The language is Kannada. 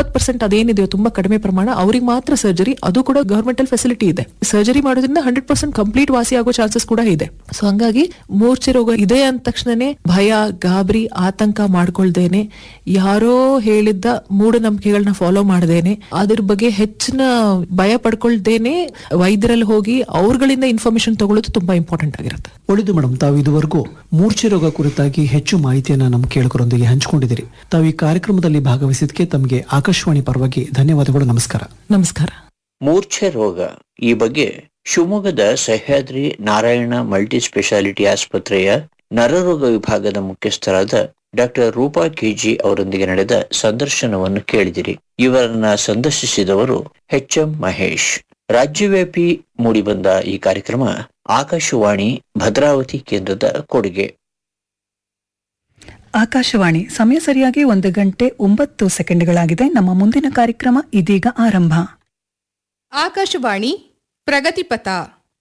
ಇಪ್ಪತ್ತು ಪರ್ಸೆಂಟ್ ಅದೇನಿದೆಯೋ ತುಂಬಾ ಕಡಿಮೆ ಪ್ರಮಾಣ ಅವ್ರಿಗೆ ಮಾತ್ರ ಸರ್ಜರಿ ಅದು ಕೂಡ ಗವರ್ಮೆಂಟ್ ಅಲ್ಲಿ ಫೆಸಿಲಿಟಿ ಇದೆ ಸರ್ಜರಿ ಮಾಡೋದ್ರಿಂದ ಹಂಡ್ರೆಡ್ ಪರ್ಸೆಂಟ್ ಕಂಪ್ಲೀಟ್ ವಾಸಿ ಆಗೋ ಚಾನ್ಸಸ್ ಕೂಡ ಇದೆ ಸೊ ಹಂಗಾಗಿ ಮೂರ್ಛೆ ರೋಗ ಇದೆ ಅಂದ ತಕ್ಷಣನೇ ಭಯ ಗಾಬರಿ ಆತಂಕ ಮಾಡ್ಕೊಳ್ದೇನೆ ಯಾರೋ ಹೇಳಿದ್ದ ಮೂಢನಂಬಿಕೆಗಳನ್ನ ಫಾಲೋ ಮಾಡದೇನೆ ಅದ್ರ ಬಗ್ಗೆ ಹೆಚ್ಚಿನ ಭಯ ಪಡ್ಕೊಳ್ದೇನೆ ವೈದ್ಯರಲ್ಲಿ ಹೋಗಿ ಅವ್ರಗಳಿಂದ ಇನ್ಫಾರ್ಮೇಶನ್ ತಗೊಳ್ಳೋದು ತುಂಬಾ ಇಂಪಾರ್ಟೆಂಟ್ ಆಗಿರುತ್ತೆ ಒಳ್ಳೆದು ಮೇಡಮ್ ತಾವು ಇದುವರೆಗೂ ಮೂರ್ಛೆ ರೋಗ ಕುರಿತಾಗಿ ಹೆಚ್ಚು ಮಾಹಿತಿಯನ್ನ ನಮ್ಮ ಕೇಳುಗರೊಂದಿಗೆ ಹಂಚಿಕೊಂಡಿದ್ದೀರಿ ತಾವು ಈ ಕಾರ್ಯಕ್ರಮದಲ್ಲಿ ಭಾಗವಹಿಸಿದ್ದಕ್ಕೆ ತಮಗೆ ಆಕಾಶವಾಣಿ ಪರವಾಗಿ ಧನ್ಯವಾದಗಳು ನಮಸ್ಕಾರ ನಮಸ್ಕಾರ ಮೂರ್ಛೆ ರೋಗ ಈ ಬಗ್ಗೆ ಶಿವಮೊಗ್ಗದ ಸಹ್ಯಾದ್ರಿ ನಾರಾಯಣ ಮಲ್ಟಿ ಸ್ಪೆಷಾಲಿಟಿ ಆಸ್ಪತ್ರೆಯ ನರರೋಗ ವಿಭಾಗದ ಮುಖ್ಯಸ್ಥರಾದ ಡಾಕ್ಟರ್ ರೂಪಾ ಕೆಜಿ ಅವರೊಂದಿಗೆ ನಡೆದ ಸಂದರ್ಶನವನ್ನು ಕೇಳಿದಿರಿ ಇವರನ್ನ ಸಂದರ್ಶಿಸಿದವರು ಎಚ್ ಎಂ ಮಹೇಶ್ ರಾಜ್ಯವ್ಯಾಪಿ ಮೂಡಿಬಂದ ಈ ಕಾರ್ಯಕ್ರಮ ಆಕಾಶವಾಣಿ ಭದ್ರಾವತಿ ಕೇಂದ್ರದ ಕೊಡುಗೆ ಆಕಾಶವಾಣಿ ಸಮಯ ಸರಿಯಾಗಿ ಒಂದು ಗಂಟೆ ಒಂಬತ್ತು ಸೆಕೆಂಡ್ಗಳಾಗಿದೆ ನಮ್ಮ ಮುಂದಿನ ಕಾರ್ಯಕ್ರಮ ಇದೀಗ ಆರಂಭ ಆಕಾಶವಾಣಿ ಪ್ರಗತಿಪಥ